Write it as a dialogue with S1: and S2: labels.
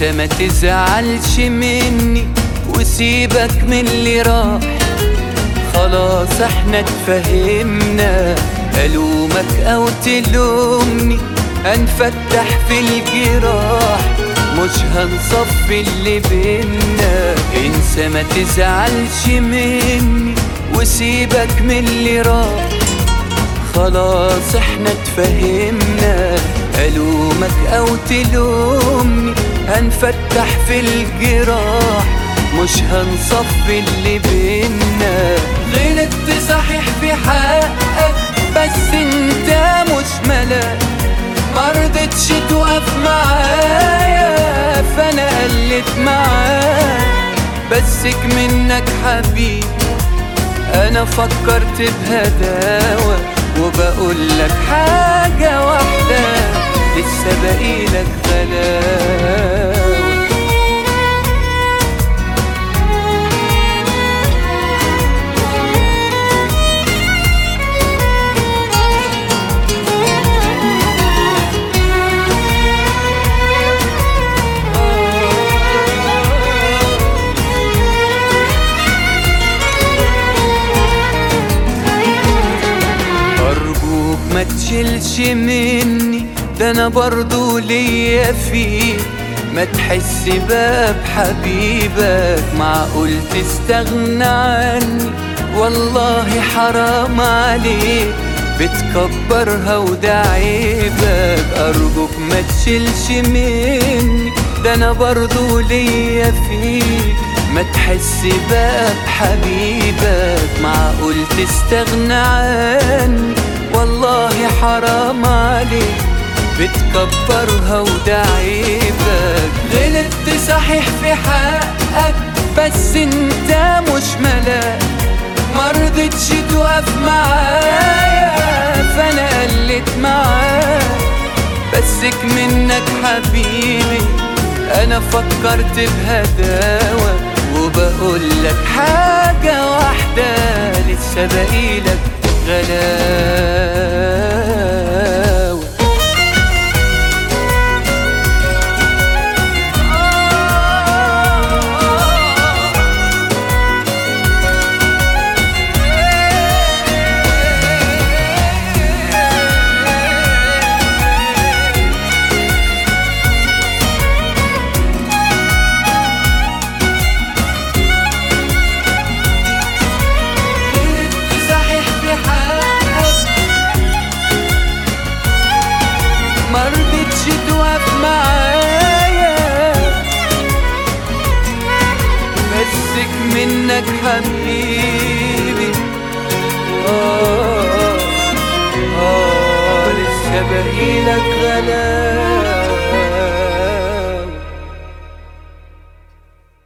S1: انسى ما تزعلش مني وسيبك من اللي راح خلاص احنا اتفهمنا الومك او تلومني هنفتح في الجراح مش هنصفي اللي بينا انسى ما تزعلش مني وسيبك من اللي راح خلاص احنا اتفهمنا الومك او تلومني هنفتح في الجراح مش هنصفي اللي بينا غلطت صحيح في حقك بس انت مش ملاك مرضتش تقف معايا فانا قلت معاك بسك منك حبيبي انا فكرت بهداوة وبقول لك حاجة واحدة لسه باقيلك غلاوة أرجوك ما تشيلش مني ده أنا برضو ليا فيك ما تحس بقى بحبيبك معقول تستغنى عني والله حرام عليك بتكبرها وده عيبك أرجوك ما تشيلش مني ده أنا برضو ليا فيك ما تحس بقى بحبيبك معقول تستغنى عني والله حرام عليك بتكبرها وده عيبك غلطت صحيح في حقك بس انت مش ملاك مرضتش تقف معايا فانا قلت معاك بسك منك حبيبي انا فكرت بهداوة وبقول لك حاجة واحدة لسه باقيلك غلاوة صحيح في حقك مرضتش توقف معايا بسك منك حبيبي آه آه لسه باقيلك غلاوة